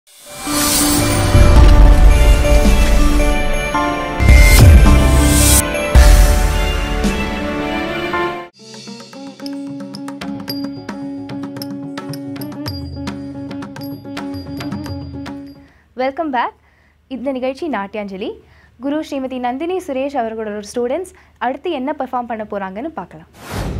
welcome back இந்த நிகழ்ச்சி நாட்டியாஞ்சலி குரு ஸ்ரீமதி நந்தினி சுரேஷ் அவர்களோட ஒரு ஸ்டூடெண்ட்ஸ் அடுத்து என்ன பெர்ஃபார்ம் பண்ண போகிறாங்கன்னு பார்க்கலாம்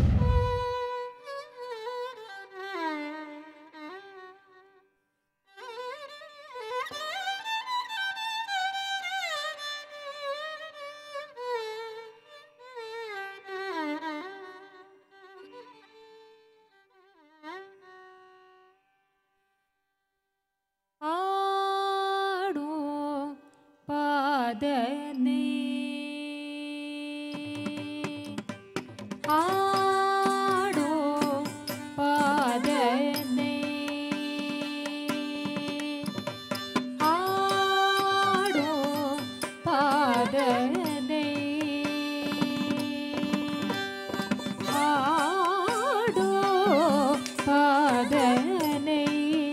ஆடோ பாதனே ஆடோ பாதனே ஆடோ பாதனே ஆடோ பாதனே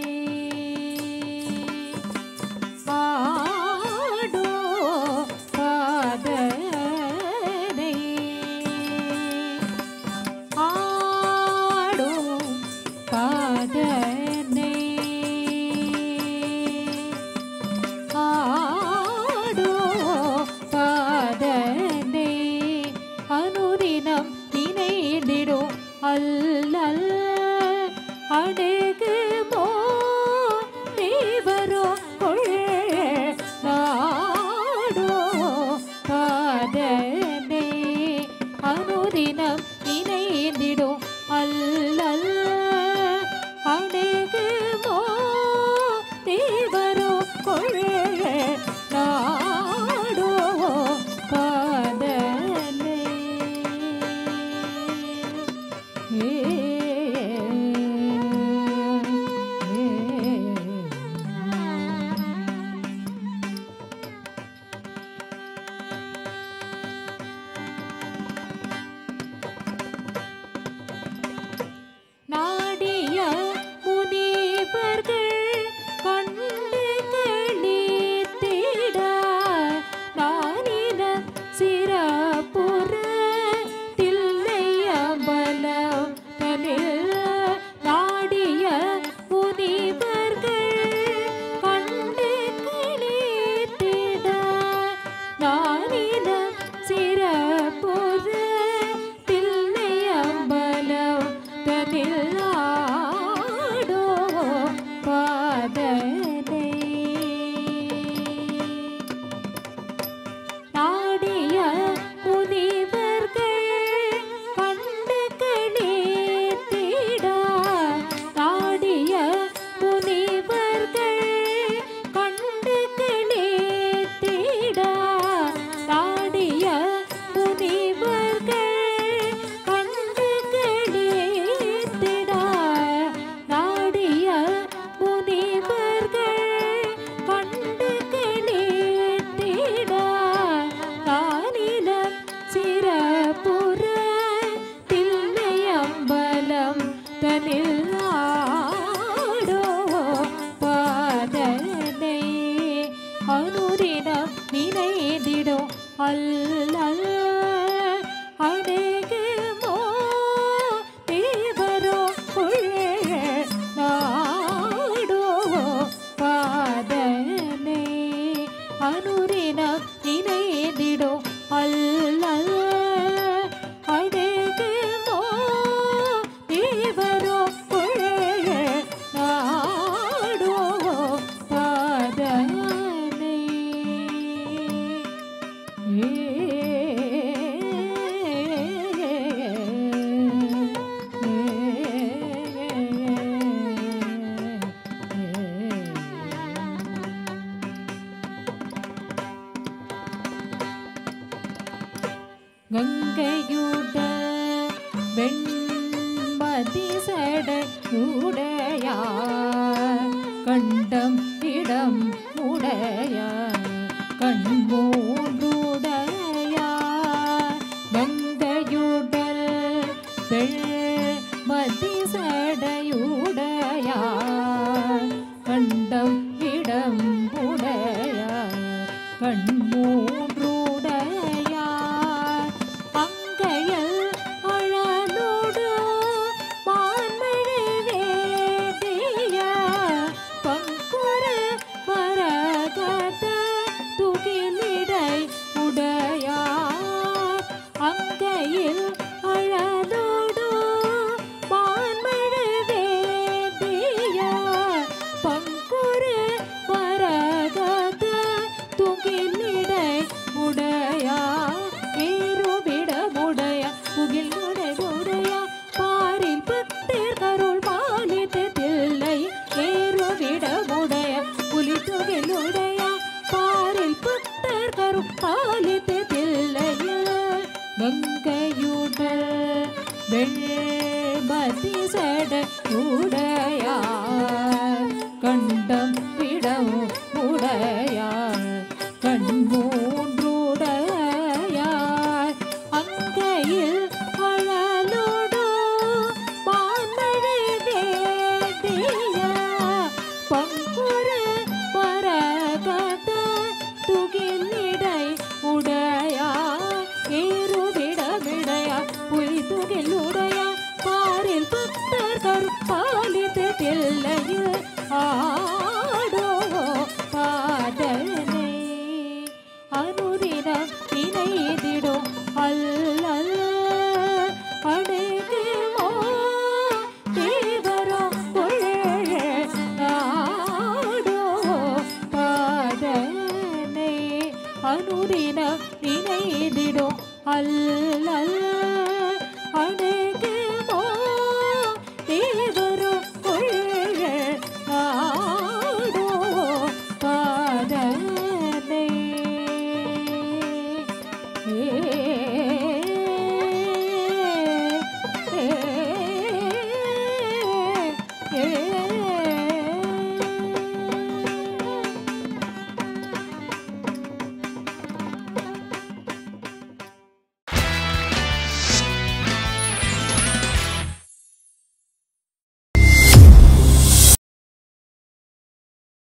ஆடோ பாதனை ஆடோ பாதனை ஆடோ பாதனை அனுதினம் நினைந்திடும் அல்லல் அணுகுமோ தேவரோ கொள் நாடோ பாதனை அனுதினம் இணைந்திடும் அல்லல் அணுகுமோ தேவரோ கொள் நாடோ பாதனை நாடிய முனிவர்கள் கண்டு களித்திட நானின சிறப்புற தில்லை அம்பலம் தனில் நாடிய முனிவர்கள் கண்டு களித்திட நானின சிறப்புற தில்லை அம்பலம் தனில் ஆடோ பாதனை நாடிய முனிவர்கள் கண்டு களித்திட நாடிய முனிவர்கள் கண்டு களித்திட நாடிய முனிவர்கள் கண்டு களித்திட நாடிய முனிவர்கள் கண்டு களித்திட நானிலம் சிறப்புற தில்லை அம்பலம் தனில் ஆடோ பாதனை அனுதினம் நினைந்திடும் அல்லல் அணுகுமோ தேவரோ கொள் நாடோ பாதனை அனுதினம் நினைந்திடும் அல்லல் அணுகுமோ தேவரோ கொள் நாடோ பாதனை கங்கையுட வெண்மதி சடையுடைய கண்டம் இடம் உடைய கண்மூன்றுடைய கங்கையுடல் வெண்மதி சடையுடைய கண்டம் இடம் கண் மூன்றுடையார் அங்கையல் அழலோடு மான்மழை வேதிய பங்குரு பரகத துகிலிடை உடையார் அங்கையில் அழலோடு மான்மழை வேதிய பங்குரு பரகத துகிலிடை உடையார் ஏறுவிடமுடைய புகில் உடைய பாரில் பக்தர் கருள் பாலித்து தில்லை ஏறுவிடமுடைய புலி துகிலுடைய பாரில் பக்தர் கருள் பாலித்து தில்லையில் கங்கையுடல் வெண்மதி சட உடையார் கண்டம் விடம் உடையார் கண் மூன்றுடையார் அங்கையில் அழலோடு மான்மழை வேதிய பங்குரு பரகத துகிலிடை உடையார் ஏறுவிடமிடையார் புலி துகில் உடையார் பாரில் பக்தர் கருப்பாலித்து தில்லையில் ஆடோ பாடனை அனுதினம் இணைதிடும் அல்லல் அடைகுமோ தேவரோ நாடோ பாடனை அனுதினம் இணைதிடும் அல்லல்